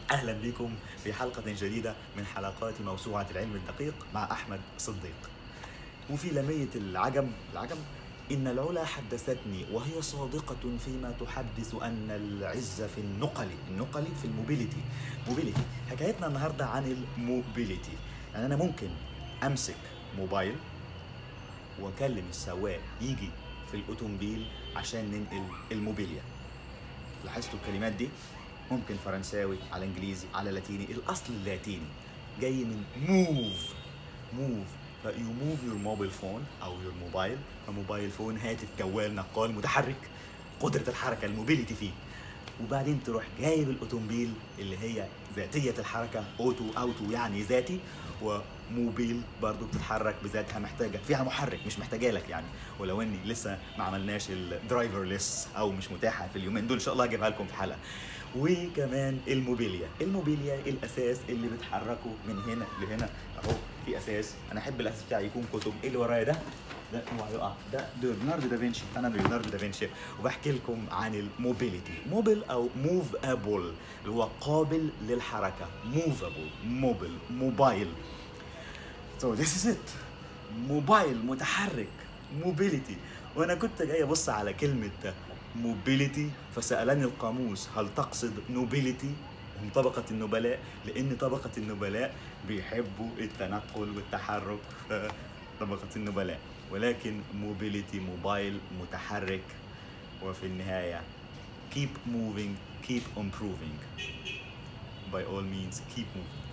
اهلا بكم في حلقه جديده من حلقات موسوعه العلم الدقيق مع احمد صديق وفي لميه العجم العجم إن العلا حدثتني وهي صادقة فيما تحدث أن العز في النقل النقل في الموبيليتي موبيليتي حكايتنا النهاردة عن الموبيليتي يعني أنا ممكن أمسك موبايل وأكلم السواق يجي في الأوتومبيل عشان ننقل الموبيليا لاحظتوا الكلمات دي ممكن فرنساوي على انجليزي على لاتيني الاصل اللاتيني جاي من موف موف فيو موف يور موبايل فون او يور موبايل موبايل فون هاتف جوال نقال متحرك قدره الحركه الموبيليتي فيه وبعدين تروح جايب الاوتومبيل اللي هي ذاتيه الحركه اوتو اوتو يعني ذاتي وموبيل برضو بتتحرك بذاتها محتاجه فيها محرك مش محتاجه لك يعني ولو اني لسه ما عملناش الدرايفر ليس او مش متاحه في اليومين دول ان شاء الله هجيبها لكم في حلقه وكمان الموبيليا الموبيليا الاساس اللي بتحركه من هنا لهنا اهو في اساس انا احب الاساس بتاعي يكون كتب ايه اللي ورايا ده ده اوعى يقع ده ليوناردو دافنشي انا ليوناردو دافنشي وبحكي لكم عن الموبيليتي موبيل او موف ابل اللي هو قابل للحركه موفابل موبل موبايل So this is it موبايل متحرك موبيليتي وانا كنت جاي ابص على كلمه موبيليتي فسالني القاموس هل تقصد نوبيليتي هم طبقة النبلاء لأن طبقة النبلاء بيحبوا التنقل والتحرك طبقة النبلاء ولكن موبيليتي موبايل متحرك وفي النهاية keep moving keep improving by all means keep moving